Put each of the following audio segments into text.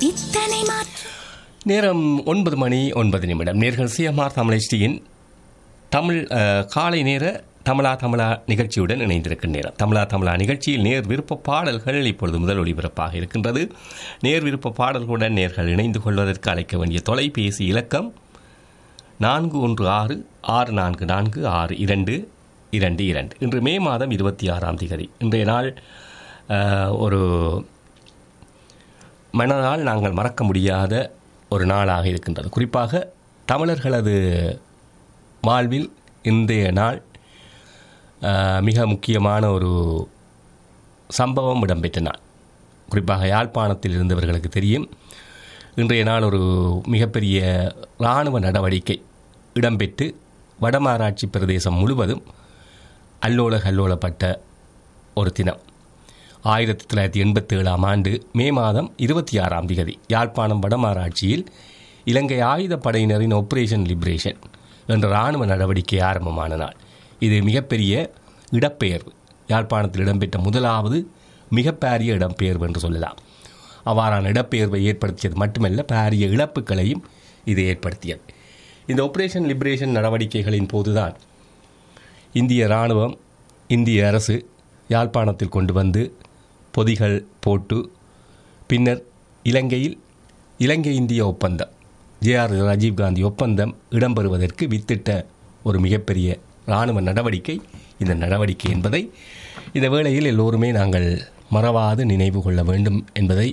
இத்தனை மாற்றம் நேரம் ஒன்பது மணி ஒன்பது நிமிடம் நேர்கள் சிஎம்ஆர் தமிழ்ச்சியின் தமிழ் அஹ், காலை நேர தமிழா தமிழா நிகழ்ச்சியுடன் இணைந்திருக்கும் நேரம் தமிழா தமிழா நிகழ்ச்சியில் நேர் விருப்ப பாடல்கள் இப்பொழுது முதல் ஒளிபரப்பாக இருக்கின்றது நேர் விருப்ப பாடல்களுடன் நேர்கள் இணைந்து கொள்வதற்கு அழைக்க வேண்டிய தொலைபேசி இலக்கம் நான்கு ஒன்று ஆறு ஆறு நான்கு நான்கு ஆறு இரண்டு இரண்டு இரண்டு இன்று மே மாதம் இருபத்தி ஆறாம் தேதி இன்றைய நாள் அஹ், ஒரு மனதால் நாங்கள் மறக்க முடியாத ஒரு நாளாக இருக்கின்றது குறிப்பாக தமிழர்களது வாழ்வில் இன்றைய நாள் அஹ், மிக முக்கியமான ஒரு சம்பவம் இடம்பெற்ற நாள் குறிப்பாக யாழ்ப்பாணத்தில் இருந்தவர்களுக்கு தெரியும் இன்றைய நாள் ஒரு மிகப்பெரிய இராணுவ நடவடிக்கை இடம்பெற்று வடமாராட்சி பிரதேசம் முழுவதும் அல்லோல கல்லோலப்பட்ட ஒரு தினம் ஆயிரத்தி தொள்ளாயிரத்தி எண்பத்தி ஏழாம் ஆண்டு மே மாதம் இருபத்தி ஆறாம் திகதி யாழ்ப்பாணம் வடமாராட்சியில் இலங்கை ஆயுதப் படையினரின் ஆபரேஷன் லிபரேஷன் என்ற இராணுவ நடவடிக்கை ஆரம்பமான நாள் இது மிகப்பெரிய இடப்பெயர்வு யாழ்ப்பாணத்தில் இடம்பெற்ற முதலாவது மிகப்பெரிய இடம்பெயர்வு என்று சொல்லலாம் அவ்வாறான இடப்பெயர்வை ஏற்படுத்தியது மட்டுமல்ல பாரிய இழப்புகளையும் இது ஏற்படுத்தியது இந்த ஆபரேஷன் லிபரேஷன் நடவடிக்கைகளின் போதுதான் இந்திய இராணுவம் இந்திய அரசு யாழ்ப்பாணத்தில் கொண்டு வந்து பொதிகள் போட்டு பின்னர் இலங்கையில் இலங்கை இந்திய ஒப்பந்தம் ஜேஆர் ராஜீவ்காந்தி ஒப்பந்தம் இடம்பெறுவதற்கு வித்திட்ட ஒரு மிகப்பெரிய இராணுவ நடவடிக்கை இந்த நடவடிக்கை என்பதை இந்த வேளையில் எல்லோருமே நாங்கள் மறவாது நினைவு கொள்ள வேண்டும் என்பதை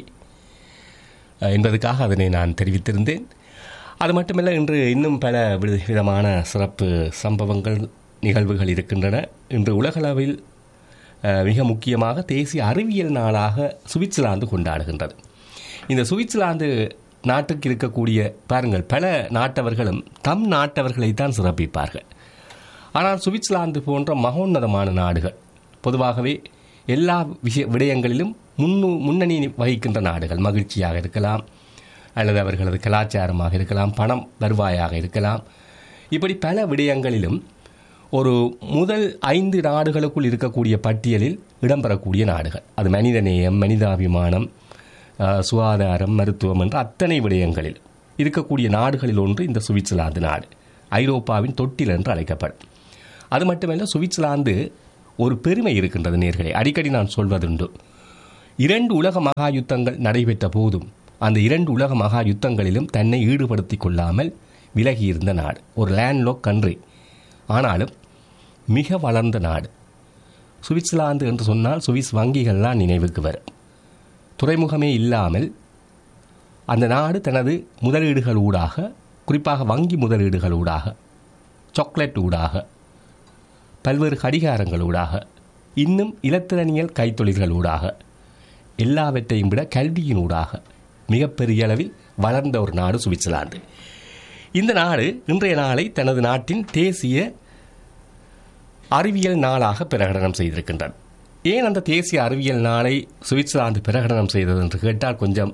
அஹ், என்பதற்காக அதனை நான் தெரிவித்திருந்தேன் அது மட்டுமல்ல இன்று இன்னும் பல வித- விதமான சிறப்பு சம்பவங்கள் நிகழ்வுகள் இருக்கின்றன இன்று உலகளவில் அஹ், மிக முக்கியமாக தேசிய அறிவியல் நாளாக சுவிட்சர்லாந்து கொண்டாடுகின்றது இந்த சுவிட்சர்லாந்து நாட்டுக்கு இருக்கக்கூடிய பாருங்கள் பல நாட்டவர்களும் தம் நாட்டவர்களைத்தான் சிறப்பிப்பார்கள் ஆனால் சுவிட்சர்லாந்து போன்ற மகோன்னதமான நாடுகள் பொதுவாகவே எல்லா விஷய விடயங்களிலும் முன்னு முன்னணி வகிக்கின்ற நாடுகள் மகிழ்ச்சியாக இருக்கலாம் அல்லது அவர்களது கலாச்சாரமாக இருக்கலாம் பணம் வருவாயாக இருக்கலாம் இப்படி பல விடயங்களிலும் ஒரு முதல் ஐந்து நாடுகளுக்குள் இருக்கக்கூடிய பட்டியலில் இடம்பெறக்கூடிய நாடுகள் அது மனிதநேயம் மனிதாபிமானம் அஹ், சுகாதாரம் மருத்துவம் என்ற அத்தனை விடயங்களில் இருக்கக்கூடிய நாடுகளில் ஒன்று இந்த சுவிட்சர்லாந்து நாடு ஐரோப்பாவின் தொட்டில் என்று அழைக்கப்படும் அது மட்டுமல்ல சுவிட்சர்லாந்து ஒரு பெருமை இருக்கின்றது நேர்களே அடிக்கடி நான் சொல்வதுண்டு இரண்டு உலக மகா யுத்தங்கள் நடைபெற்ற போதும் அந்த இரண்டு உலக மகா யுத்தங்களிலும் தன்னை ஈடுபடுத்திக் கொள்ளாமல் விலகியிருந்த நாடு ஒரு லேண்ட்லோக் கண்ட்ரி ஆனாலும் மிக வளர்ந்த நாடு சுவிட்சர்லாந்து என்று சொன்னால் சுவிஸ் வங்கிகள்லாம் நினைவுக்கு வரும் துறைமுகமே இல்லாமல் அந்த நாடு தனது முதலீடுகள் ஊடாக குறிப்பாக வங்கி முதலீடுகள் ஊடாக சாக்லேட் ஊடாக பல்வேறு கடிகாரங்கள் ஊடாக இன்னும் இலத்திரனியல் கைத்தொழில்கள் ஊடாக எல்லாவற்றையும் விட கல்வியின் ஊடாக மிகப்பெரிய அளவில் வளர்ந்த ஒரு நாடு சுவிட்சர்லாந்து இந்த நாடு இன்றைய நாளை தனது நாட்டின் தேசிய அறிவியல் நாளாக பிரகடனம் செய்திருக்கின்றது ஏன் அந்த தேசிய அறிவியல் நாளை சுவிட்சர்லாந்து பிரகடனம் செய்தது என்று கேட்டால் கொஞ்சம்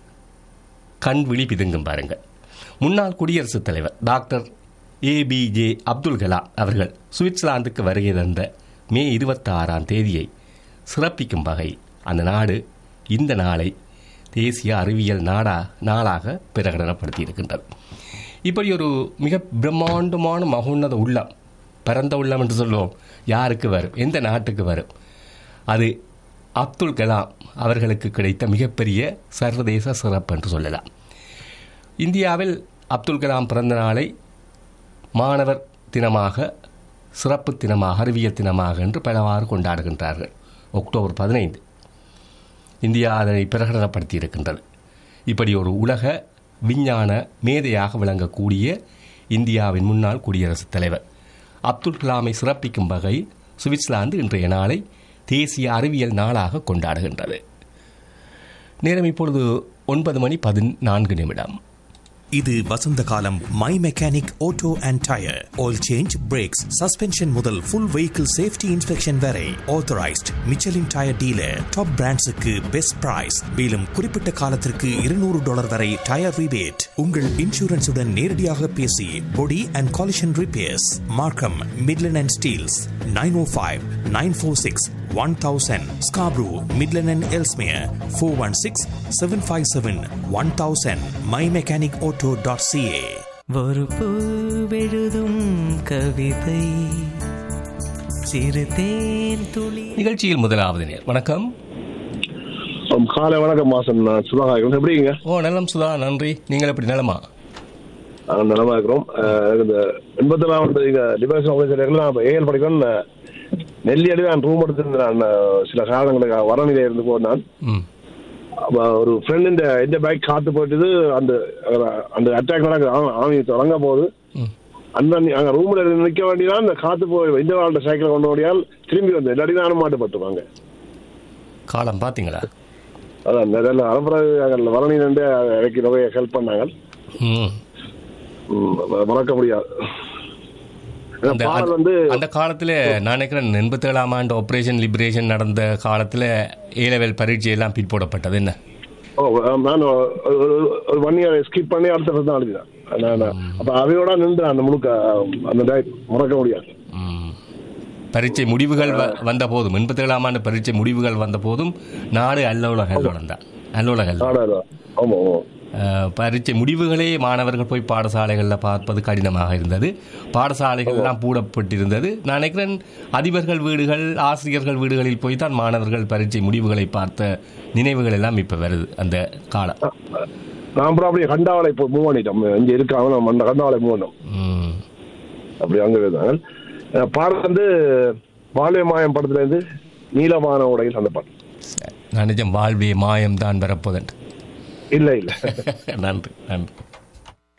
கண் விழி பிதுங்கும் பாருங்கள் முன்னாள் குடியரசுத் தலைவர் டாக்டர் ஏபிஜே அப்துல் கலாம் அவர்கள் சுவிட்சர்லாந்துக்கு வருகை தந்த மே இருபத்தாறாம் தேதியை சிறப்பிக்கும் வகை அந்த நாடு இந்த நாளை தேசிய அறிவியல் நாடா நாளாக பிரகடனப்படுத்தி இருக்கின்றது இப்படி ஒரு மிக பிரம்மாண்டமான மகோன்னத உள்ளம் பரந்த உள்ளம் என்று சொல்லுவோம் யாருக்கு வரும் எந்த நாட்டுக்கு வரும் அது அப்துல் கலாம் அவர்களுக்கு கிடைத்த மிகப்பெரிய சர்வதேச சிறப்பு என்று சொல்லலாம் இந்தியாவில் அப்துல் கலாம் பிறந்த நாளை மாணவர் தினமாக சிறப்பு தினமாக அறிவியல் தினமாக என்று பலவாறு கொண்டாடுகின்றார்கள் அக்டோபர் பதினைந்து இந்தியா அதனை பிரகடனப்படுத்தி இருக்கின்றது இப்படி ஒரு உலக விஞ்ஞான மேதையாக விளங்கக்கூடிய இந்தியாவின் முன்னாள் குடியரசுத் தலைவர் அப்துல் கலாமை சிறப்பிக்கும் வகையில் சுவிட்சர்லாந்து இன்றைய நாளை தேசிய அறிவியல் நாளாக கொண்டாடுகின்றது நேரம் இப்பொழுது ஒன்பது மணி பதினான்கு நிமிடம் இது வசந்த காலம் my mechanic auto and tyre oil change brakes suspension முதல் ஃபுல் வெஹிக்கிள் சேஃப்டி இன்ஸ்பெக்ஷன் வரை authorised Michelin tyre dealer top பிராண்ட்ஸுக்கு பெஸ்ட் பிரைஸ் மேலும் குறிப்பிட்ட காலத்திற்கு இருநூறு டாலர் வரை டயர் ரிபேட் உங்கள் இன்சூரன்ஸுடன் நேரடியாக பேசி body and collision repairs Markham Midland and Steeles nine O five nine four six one thousand Scarborough Midland and Ellesmere four one six seven five seven one thousand my mechanic auto dot CA ஒரு பூவெழுதும் கவிதை சிறு தேன் துளி நிகழ்ச்சியில் முதலாவது நேர் வணக்கம் ஆம், காலை வணக்கம் மாசம் நான் சுதாகரன் எப்படிங்க ஓ நலம் சுதா நன்றி நீங்கள் எப்படி நலமா நாங்கள் நலமா இருக்கிறோம் அஹ், எனக்கு இந்த எண்பத்தெல்லாம் வந்து இங்க டிவைஸ் ஆஃபீஸர் நான் ஏஎல் படிக்கிறேன் நான் நெல்லி அடி நான் ரூம் எடுத்திருந்தேன் நான் அஹ், சில காரணங்களுக்கு வரணில இருந்து போனான் ம் அப்ப ஒரு ஃப்ரெண்ட் இந்த இந்த பைக் காத்து போயிட்டுது அந்த அஹ், அந்த அட்டாக் நடக்குது ஆ- ஆமி தொடங்க போகுது ம் அந்த அன்னி- அங்க ரூம்ல நிக்க வேண்டியதான் அந்த காத்து போய் இந்த வாழ்ந்த சைக்கிள் கொண்டு ஓடியால் திரும்பி வந்து இல்லாட்டி நானும் மாட்டுப்பட்டுவாங்க காலம் பார்த்தீங்களா அதான் நிறைய அப்புறம் அங்கே வரணி நின்று எனக்கு நிறைய ஹெல்ப் பண்ணாங்க ம் ம், மறக்க முடியாது அந்த பாடல் வந்து அந்த காலத்தில் நான் நினைக்கிறேன் எண்பத்தேழாம் ஆண்டு ஆப்ரேஷன் லிபரேஷன் நடந்த காலத்தில் ஏலெவல் பரீட்சை எல்லாம் பிற்போடப்பட்டது என்ன ஓ நான் ஒரு- ஒரு- ஒரு ஒன் இயர் ஸ்கிப் பண்ணி அடுத்த வருஷம் தான் அழுதினேன் நான் அப்போ அவையோட நின்று அந்த முழுக்க அந்த டேட் மறக்க முடியாது ம். பரீட்சை முடிவுகள் வ- வந்த போதும் எண்பத்தேழாம் ஆண்டு பரீட்சை முடிவுகள் வந்த போதும் நாடு அல்லோல கல்லோலம் தான் அல்லோல கல்லோலம் நாடாது ஆமாம் ஆமாம் அஹ், பரீட்சை முடிவுகளே மாணவர்கள் போய் பாடசாலைகளில் பார்ப்பது கடினமாக இருந்தது பாடசாலைகள் எல்லாம் பூடப்பட்டிருந்தது நான் நினைக்கிறேன் அதிபர்கள் வீடுகள் ஆசிரியர்கள் வீடுகளில் போய் தான் மாணவர்கள் பரீட்சை முடிவுகளை பார்த்த நினைவுகள் எல்லாம் இப்போ வருது அந்த காலம் நான் அப்புறம் அப்படியே கண்டாவளை இப்போ மூவ் பண்ணிட்டோம் இங்கே இருக்காம நம்ம அந்த கண்டாவளை மூவ் பண்ணோம் ம். அப்படி அங்கே இருந்தாங்க அஹ் பாடல் வந்து வாழ்வே மாயம் படத்துலேருந்து நீலமான உடையில் அந்த பாட்டு சரி. நான் நிஜம் வாழ்வே மாயம் தான் வரப்போதன் இல்லை இல்லை நன்றி நன்றி